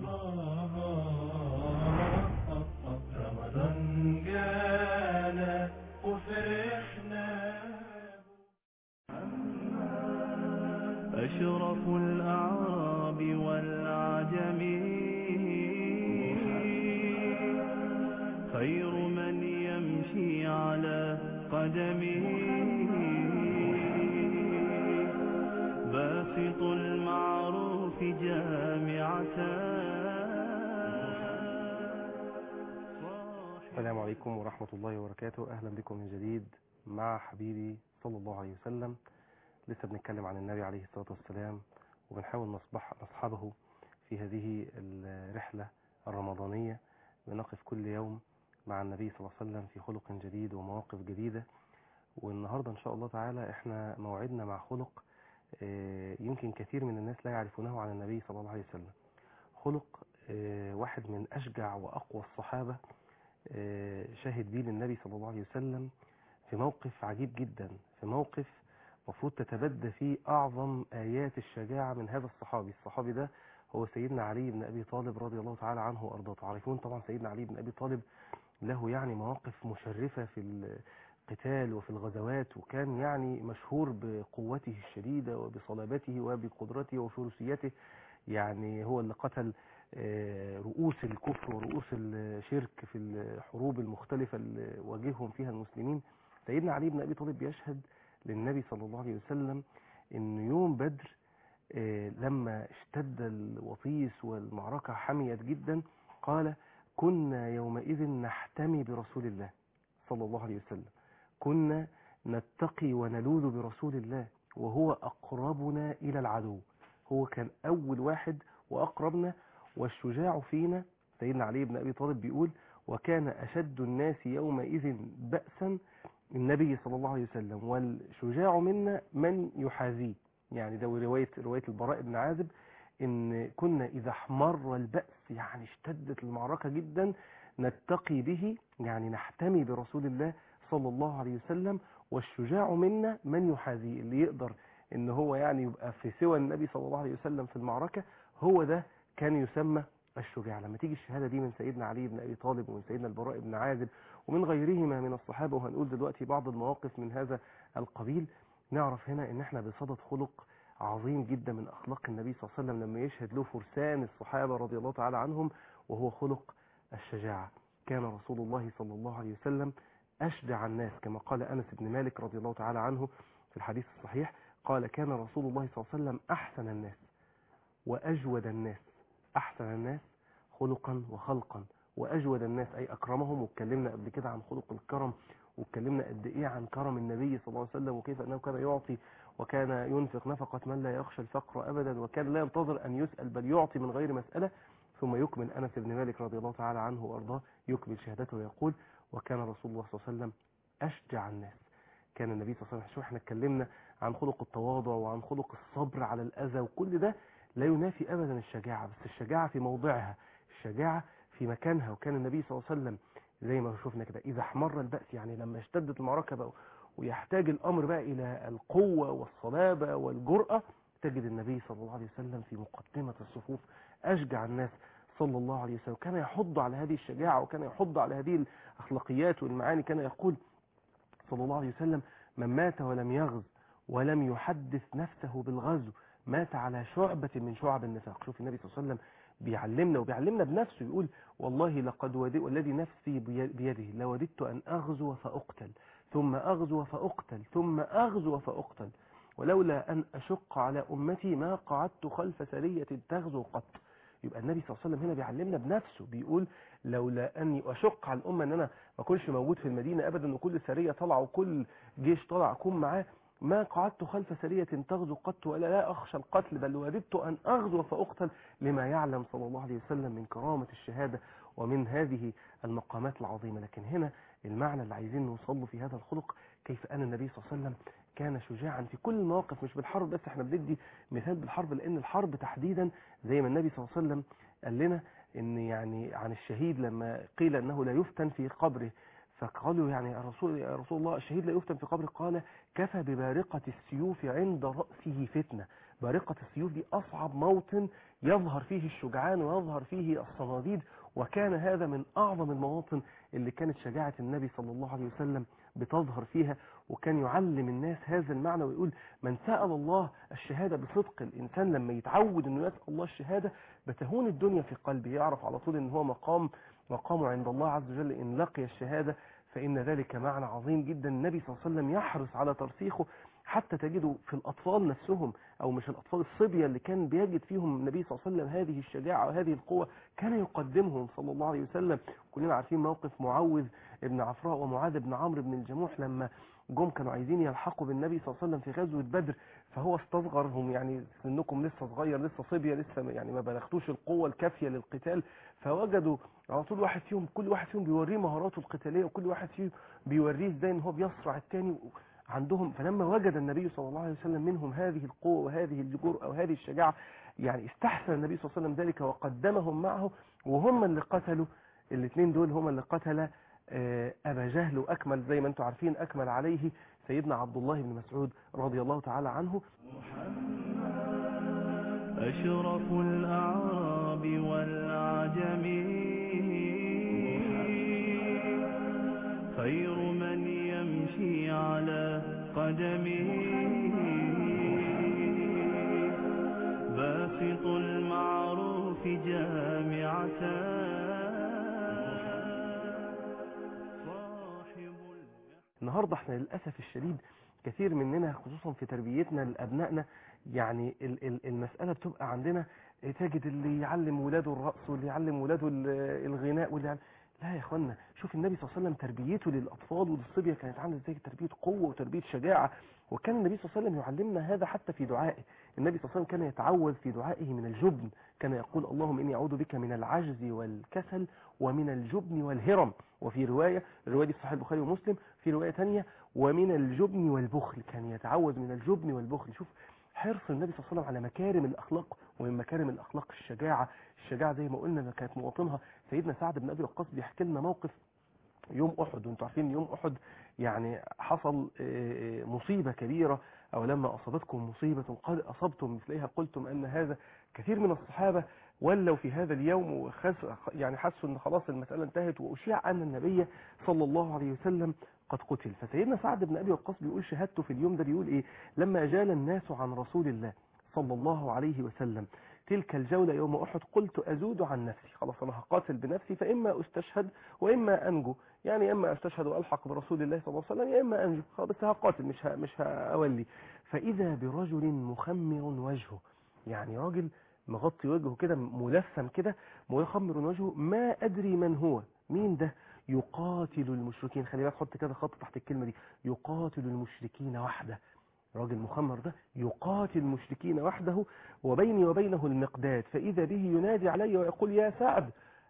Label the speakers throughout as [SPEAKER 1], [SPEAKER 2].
[SPEAKER 1] رمضان جانا وفرحنا أشرف الأعراب والعجم خير من يمشي على قدمه باسط المعروف جامعة
[SPEAKER 2] السلام عليكم ورحمة الله وبركاته أهلا بكم من جديد مع حبيبي صلى الله عليه وسلم لسه بنتكلم عن النبي عليه الصلاة والسلام وبنحاول نصبح نصحبه في هذه الرحلة الرمضانية بنقف كل يوم مع النبي صلى الله عليه وسلم في خلق جديد ومواقف جديدة والنهاردة إن شاء الله تعالى إحنا موعدنا مع خلق آه، يمكن كثير من الناس لا يعرفونه عن النبي صلى الله عليه وسلم خلق آه، واحد من أشجع وأقوى الصحابة آه، شاهد بيه للنبي صلى الله عليه وسلم في موقف عجيب جدا في موقف مفروض تتبدى فيه أعظم آيات الشجاعة من هذا الصحابي الصحابي ده هو سيدنا علي بن أبي طالب رضي الله تعالى عنه وأرضاه تعرفون طبعا سيدنا علي بن أبي طالب له يعني مواقف مشرفة في القتال وفي الغزوات وكان يعني مشهور بقوته الشديدة وبصلابته وبقدرته وفروسيته يعني هو اللي قتل آه، رؤوس الكفر ورؤوس الشرك في الحروب المختلفة اللي واجههم فيها المسلمين سيدنا علي بن أبي طالب بيشهد للنبي صلى الله عليه وسلم ان يوم بدر آه، لما اشتد الوطيس والمعركة حميت جدا قال كنا يومئذ نحتمي برسول الله صلى الله عليه وسلم كنا نتقي ونلوذ برسول الله وهو أقربنا إلى العدو هو كان أول واحد وأقربنا والشجاع فينا سيدنا علي بن أبي طالب بيقول وكان أشد الناس يومئذ بأسا النبي صلى الله عليه وسلم والشجاع منا من يحاذيه يعني ده رواية رواية البراء بن عازب إن كنا إذا احمر البأس يعني اشتدت المعركة جدا نتقي به يعني نحتمي برسول الله صلى الله عليه وسلم والشجاع منا من يحاذيه اللي يقدر ان هو يعني يبقى في سوى النبي صلى الله عليه وسلم في المعركة هو ده كان يسمى الشجاع لما تيجي الشهادة دي من سيدنا علي بن أبي طالب ومن سيدنا البراء بن عازب ومن غيرهما من الصحابة وهنقول دلوقتي بعض المواقف من هذا القبيل نعرف هنا ان احنا بصدد خلق عظيم جدا من أخلاق النبي صلى الله عليه وسلم لما يشهد له فرسان الصحابة رضي الله تعالى عنهم وهو خلق الشجاعة كان رسول الله صلى الله عليه وسلم أشجع الناس كما قال أنس بن مالك رضي الله تعالى عنه في الحديث الصحيح قال كان رسول الله صلى الله عليه وسلم أحسن الناس وأجود الناس أحسن الناس خلقا وخلقا وأجود الناس أي أكرمهم واتكلمنا قبل كده عن خلق الكرم واتكلمنا قد إيه عن كرم النبي صلى الله عليه وسلم وكيف أنه كان يعطي وكان ينفق نفقة من لا يخشى الفقر أبدا وكان لا ينتظر أن يسأل بل يعطي من غير مسألة ثم يكمل أنس بن مالك رضي الله تعالى عنه وأرضاه يكمل شهادته ويقول وكان رسول الله صلى الله عليه وسلم أشجع الناس كان النبي صلى الله عليه وسلم شو احنا اتكلمنا عن خلق التواضع وعن خلق الصبر على الأذى وكل ده لا ينافي أبدا الشجاعة بس الشجاعة في موضعها الشجاعة في مكانها وكان النبي صلى الله عليه وسلم زي ما شفنا كده إذا احمر البأس يعني لما اشتدت المعركة بقى ويحتاج الأمر بقى إلى القوة والصلابة والجرأة تجد النبي صلى الله عليه وسلم في مقدمة الصفوف أشجع الناس صلى الله عليه وسلم كان يحض على هذه الشجاعة وكان يحض على هذه الأخلاقيات والمعاني كان يقول صلى الله عليه وسلم من مات ولم يغز ولم يحدث نفسه بالغزو مات على شعبة من شعب النفاق شوف النبي صلى الله عليه وسلم بيعلمنا وبيعلمنا بنفسه يقول والله لقد ودي والذي نفسي بي- بيده لوددت أن أغزو فأقتل ثم أغزو فأقتل ثم أغزو فأقتل ولولا أن أشق على أمتي ما قعدت خلف سرية تغزو قط يبقى النبي صلى الله عليه وسلم هنا بيعلمنا بنفسه بيقول لولا أني أشق على الأمة أن أنا ما أكونش موجود في المدينة أبدا وكل سرية طلع وكل جيش طلع أكون معاه ما قعدت خلف سرية تغزو قط ولا لا أخشى القتل بل وددت أن أغزو فأقتل لما يعلم صلى الله عليه وسلم من كرامة الشهادة ومن هذه المقامات العظيمة لكن هنا المعنى اللي عايزين نوصل له في هذا الخلق كيف أن النبي صلى الله عليه وسلم كان شجاعا في كل المواقف مش بالحرب بس احنا بندي مثال بالحرب لأن الحرب تحديدا زي ما النبي صلى الله عليه وسلم قال لنا ان يعني عن الشهيد لما قيل انه لا يفتن في قبره فقالوا يعني يا رسول يا رسول الله الشهيد لا يفتن في قبره قال كفى ببارقة السيوف عند رأسه فتنة بارقة السيوف دي أصعب موطن يظهر فيه الشجعان ويظهر فيه الصناديد وكان هذا من أعظم المواطن اللي كانت شجاعة النبي صلى الله عليه وسلم بتظهر فيها وكان يعلم الناس هذا المعنى ويقول من سأل الله الشهادة بصدق الإنسان لما يتعود أنه يسأل الله الشهادة بتهون الدنيا في قلبه يعرف على طول أن هو مقام مقامه عند الله عز وجل إن لقي الشهادة فإن ذلك معنى عظيم جدا النبي صلى الله عليه وسلم يحرص على ترسيخه حتى تجده في الأطفال نفسهم أو مش الأطفال الصبية اللي كان بيجد فيهم النبي صلى الله عليه وسلم هذه الشجاعة وهذه القوة كان يقدمهم صلى الله عليه وسلم كلنا عارفين موقف معوذ ابن عفراء ومعاذ بن عمرو بن الجموح لما جم كانوا عايزين يلحقوا بالنبي صلى الله عليه وسلم في غزوة بدر فهو استصغرهم يعني سنكم لسه صغير لسه صبية لسه يعني ما بلغتوش القوة الكافية للقتال فوجدوا على طول واحد فيهم كل واحد فيهم بيوريه مهاراته القتالية وكل واحد فيهم بيوريه ازاي ان هو بيصرع التاني عندهم فلما وجد النبي صلى الله عليه وسلم منهم هذه القوة وهذه الجرأة وهذه الشجاعة يعني استحسن النبي صلى الله عليه وسلم ذلك وقدمهم معه وهم اللي قتلوا الاثنين دول هم اللي قتل أبا جهل وأكمل زي ما انتم عارفين أكمل عليه سيدنا عبد الله بن مسعود رضي الله تعالى عنه
[SPEAKER 1] أشرف الأعراب والعجم خير من يمشي على قدمه باسط المعروف جامعة صاحب
[SPEAKER 2] النهاردة احنا للأسف الشديد كثير مننا خصوصا في تربيتنا لأبنائنا يعني ال- ال- المسألة بتبقى عندنا تجد اللي يعلم ولاده الرقص واللي يعلم ولاده ال- الغناء واللي يعلم لا يا اخوانا شوف النبي صلى الله عليه وسلم تربيته للأطفال وللصبية كانت عامله ازاي تربية قوة وتربية شجاعة وكان النبي صلى الله عليه وسلم يعلمنا هذا حتى في دعائه النبي صلى الله عليه وسلم كان يتعوذ في دعائه من الجبن كان يقول اللهم إني أعوذ بك من العجز والكسل ومن الجبن والهرم وفي رواية الرواية دي في صحيح البخاري ومسلم في رواية تانية ومن الجبن والبخل كان يتعوذ من الجبن والبخل شوف حرص النبي صلى الله عليه وسلم على مكارم الأخلاق ومن مكارم الأخلاق الشجاعة الشجاعة زي ما قلنا كانت مواطنها سيدنا سعد بن أبي وقاص بيحكي لنا موقف يوم أحد وانتم عارفين يوم أحد يعني حصل آه، مصيبة كبيرة أو لما أصابتكم مصيبة قد أصبتم مثلها قلتم أن هذا كثير من الصحابة ولوا في هذا اليوم وخس يعني حسوا أن خلاص المسألة انتهت وأشيع أن النبي صلى الله عليه وسلم قد قتل فسيدنا سعد بن أبي وقاص بيقول شهادته في اليوم ده بيقول إيه لما جال الناس عن رسول الله صلى الله عليه وسلم تلك الجولة يوم أحد قلت أزود عن نفسي خلاص أنا هقاتل بنفسي فإما أستشهد وإما أنجو يعني إما أستشهد وألحق برسول الله صلى الله عليه وسلم يا إما أنجو خلاص بس هقاتل مش ه... مش هأولي فإذا برجل مخمر وجهه يعني راجل مغطي وجهه كده ملثم كده مخمر وجهه ما أدري من هو مين ده يقاتل المشركين خلي بالك حط كده خط تحت الكلمة دي يقاتل المشركين وحده راجل مخمر ده يقاتل المشركين وحده وبيني وبينه المقداد فإذا به ينادي علي ويقول يا سعد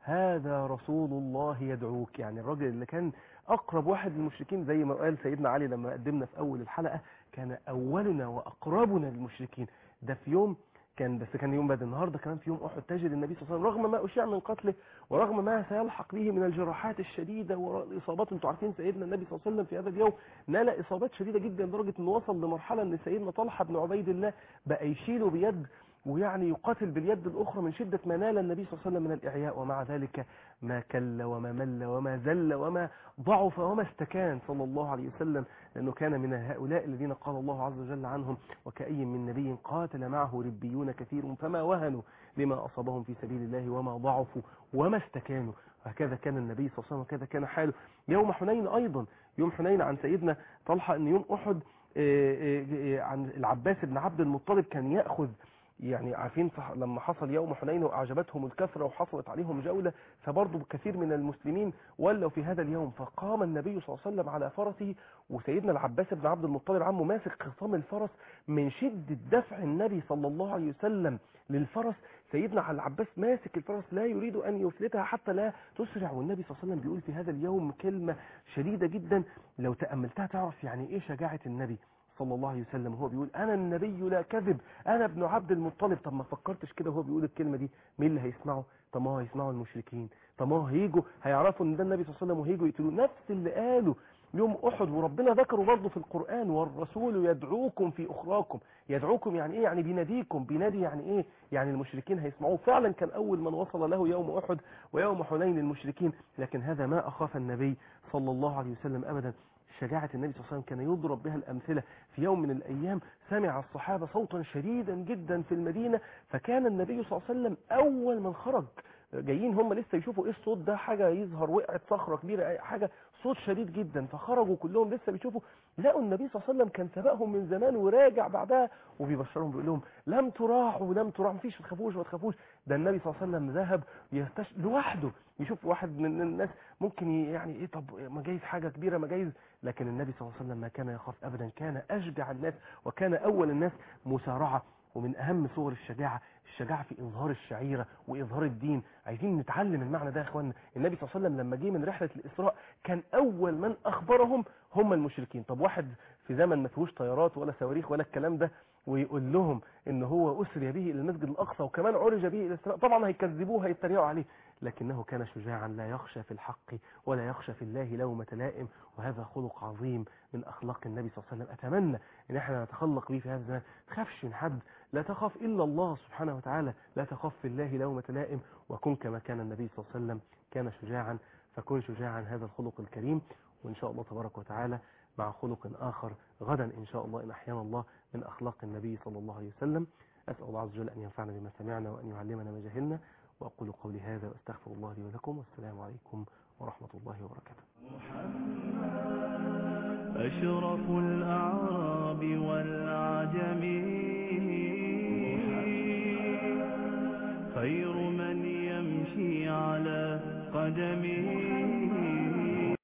[SPEAKER 2] هذا رسول الله يدعوك يعني الراجل اللي كان أقرب واحد للمشركين زي ما قال سيدنا علي لما قدمنا في أول الحلقة كان أولنا وأقربنا للمشركين ده في يوم كان بس كان يوم بدر النهارده كمان في يوم احد تجد النبي صلى الله عليه وسلم رغم ما اشيع من قتله ورغم ما سيلحق به من الجراحات الشديده والاصابات انتم عارفين سيدنا النبي صلى الله عليه وسلم في هذا اليوم نال اصابات شديده جدا لدرجه انه وصل لمرحله ان سيدنا طلحه بن عبيد الله بقى يشيله بيد ويعني يقاتل باليد الاخرى من شده ما نال النبي صلى الله عليه وسلم من الاعياء ومع ذلك ما كل وما مل وما زل وما ضعف وما استكان صلى الله عليه وسلم لانه كان من هؤلاء الذين قال الله عز وجل عنهم وكأي من نبي قاتل معه ربيون كثير فما وهنوا لما أصابهم في سبيل الله وما ضعفوا وما استكانوا هكذا كان النبي صلى الله عليه وسلم وكذا كان حاله يوم حنين أيضا يوم حنين عن سيدنا طلحة أن يوم أحد آه، آه، آه، عن العباس بن عبد المطلب كان يأخذ يعني عارفين صح لما حصل يوم حنين وأعجبتهم الكثرة وحصلت عليهم جولة فبرضه كثير من المسلمين ولوا في هذا اليوم فقام النبي صلى الله عليه وسلم على فرسه وسيدنا العباس بن عبد المطلب عمه ماسك خصام الفرس من شدة دفع النبي صلى الله عليه وسلم للفرس سيدنا العباس ماسك الفرس لا يريد أن يفلتها حتى لا تسرع والنبي صلى الله عليه وسلم بيقول في هذا اليوم كلمة شديدة جدا لو تأملتها تعرف يعني إيه شجاعة النبي صلى الله عليه وسلم هو بيقول أنا النبي لا كذب أنا ابن عبد المطلب طب ما فكرتش كده وهو بيقول الكلمة دي مين اللي هيسمعه طب ما هو هيسمعه المشركين طب ما هو هيجوا هيعرفوا ان ده النبي صلى الله عليه وسلم وهيجوا يقتلوه نفس اللي قاله يوم احد وربنا ذكره برضه في القران والرسول يدعوكم في اخراكم يدعوكم يعني ايه يعني بيناديكم بينادي يعني ايه يعني المشركين هيسمعوه فعلا كان اول من وصل له يوم احد ويوم حنين المشركين لكن هذا ما اخاف النبي صلى الله عليه وسلم ابدا شجاعة النبي صلى الله عليه وسلم كان يضرب بها الأمثلة في يوم من الأيام سمع الصحابة صوتا شديدا جدا في المدينة فكان النبي صلى الله عليه وسلم أول من خرج جايين هم لسه يشوفوا ايه الصوت ده حاجة يظهر وقعت صخرة كبيرة أي حاجة صوت شديد جدا فخرجوا كلهم لسه بيشوفوا لقوا النبي صلى الله عليه وسلم كان سبقهم من زمان وراجع بعدها وبيبشرهم بيقول لهم لم تراحوا لم تراحوا مفيش ما تخافوش ما تخافوش ده النبي صلى الله عليه وسلم ذهب يستش... لوحده يشوف واحد من الناس ممكن ي- يعني ايه طب ما جايز حاجة كبيرة ما جايز لكن النبي صلى الله عليه وسلم ما كان يخاف ابدا كان اشجع الناس وكان اول الناس مسارعة ومن اهم صور الشجاعة الشجاعة في إظهار الشعيرة وإظهار الدين عايزين نتعلم المعنى ده يا إخواننا النبي صلى الله عليه وسلم لما جه من رحلة الإسراء كان أول من أخبرهم هم المشركين طب واحد في زمن ما فيهوش طيارات ولا صواريخ ولا الكلام ده ويقول لهم ان هو أسري به إلى المسجد الأقصى وكمان عرج به إلى السماء طبعا هيكذبوه هيتريقوا عليه لكنه كان شجاعا لا يخشى في الحق ولا يخشى في الله لومة لائم وهذا خلق عظيم من أخلاق النبي صلى الله عليه وسلم أتمنى ان احنا نتخلق به في هذا الزمان تخافش من حد لا تخاف إلا الله سبحانه وتعالى لا تخاف في الله لومة لائم وكن كما كان النبي صلى الله عليه وسلم كان شجاعا فكن شجاعا هذا الخلق الكريم وإن شاء الله تبارك وتعالى مع خلق آخر غدا إن شاء الله إن أحيانا الله من أخلاق النبي صلى الله عليه وسلم أسأل الله عز وجل أن ينفعنا بما سمعنا وأن يعلمنا ما جهلنا وأقول قولي هذا وأستغفر الله لي ولكم والسلام عليكم ورحمة الله وبركاته
[SPEAKER 1] أشرف الأعراب والعجم خير من يمشي على قدمه